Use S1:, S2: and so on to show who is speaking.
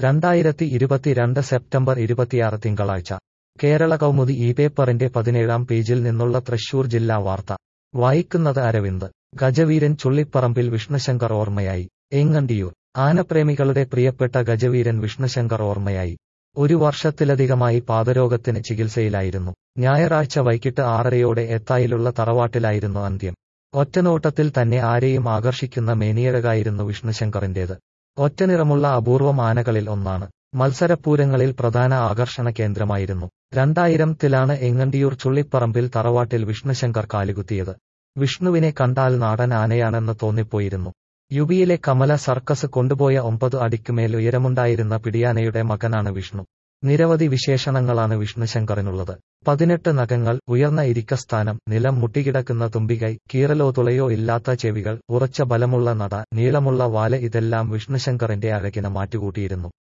S1: രണ്ടായിരത്തി ഇരുപത്തിരണ്ട് സെപ്റ്റംബർ ഇരുപത്തിയാറ് തിങ്കളാഴ്ച കേരള കൗമുദി ഈ പേപ്പറിന്റെ പതിനേഴാം പേജിൽ നിന്നുള്ള തൃശൂർ ജില്ലാ വാർത്ത വായിക്കുന്നത് അരവിന്ദ് ഗജവീരൻ ചുള്ളിപ്പറമ്പിൽ വിഷ്ണുശങ്കർ ഓർമ്മയായി എങ്ങണ്ടിയൂർ ആനപ്രേമികളുടെ പ്രിയപ്പെട്ട ഗജവീരൻ വിഷ്ണുശങ്കർ ഓർമ്മയായി ഒരു വർഷത്തിലധികമായി പാദരോഗത്തിന് ചികിത്സയിലായിരുന്നു ഞായറാഴ്ച വൈകിട്ട് ആറരയോടെ എത്തായിലുള്ള തറവാട്ടിലായിരുന്നു അന്ത്യം ഒറ്റനോട്ടത്തിൽ തന്നെ ആരെയും ആകർഷിക്കുന്ന മേനിയഴകായിരുന്നു വിഷ്ണുശങ്കറിന്റേത് ഒറ്റനിറമുള്ള അപൂർവം ആനകളിൽ ഒന്നാണ് മത്സരപൂരങ്ങളിൽ പ്രധാന ആകർഷണ കേന്ദ്രമായിരുന്നു രണ്ടായിരത്തിലാണ് എങ്ങണ്ടിയൂർ ചുള്ളിപ്പറമ്പിൽ തറവാട്ടിൽ വിഷ്ണുശങ്കർ കാലുകുത്തിയത് വിഷ്ണുവിനെ കണ്ടാൽ നാടൻ ആനയാണെന്ന് തോന്നിപ്പോയിരുന്നു യുപിയിലെ കമല സർക്കസ് കൊണ്ടുപോയ ഒമ്പത് അടിക്കുമേൽ ഉയരമുണ്ടായിരുന്ന പിടിയാനയുടെ മകനാണ് വിഷ്ണു നിരവധി വിശേഷണങ്ങളാണ് വിഷ്ണുശങ്കറിനുള്ളത് പതിനെട്ട് നഖങ്ങൾ ഉയർന്ന ഇരിക്കസ്ഥാനം നിലം മുട്ടികിടക്കുന്ന തുമ്പികൈ കീറലോ തുളയോ ഇല്ലാത്ത ചെവികൾ ഉറച്ച ബലമുള്ള നട നീളമുള്ള വാല് ഇതെല്ലാം വിഷ്ണുശങ്കറിന്റെ അഴകിന് മാറ്റുകൂട്ടിയിരുന്നു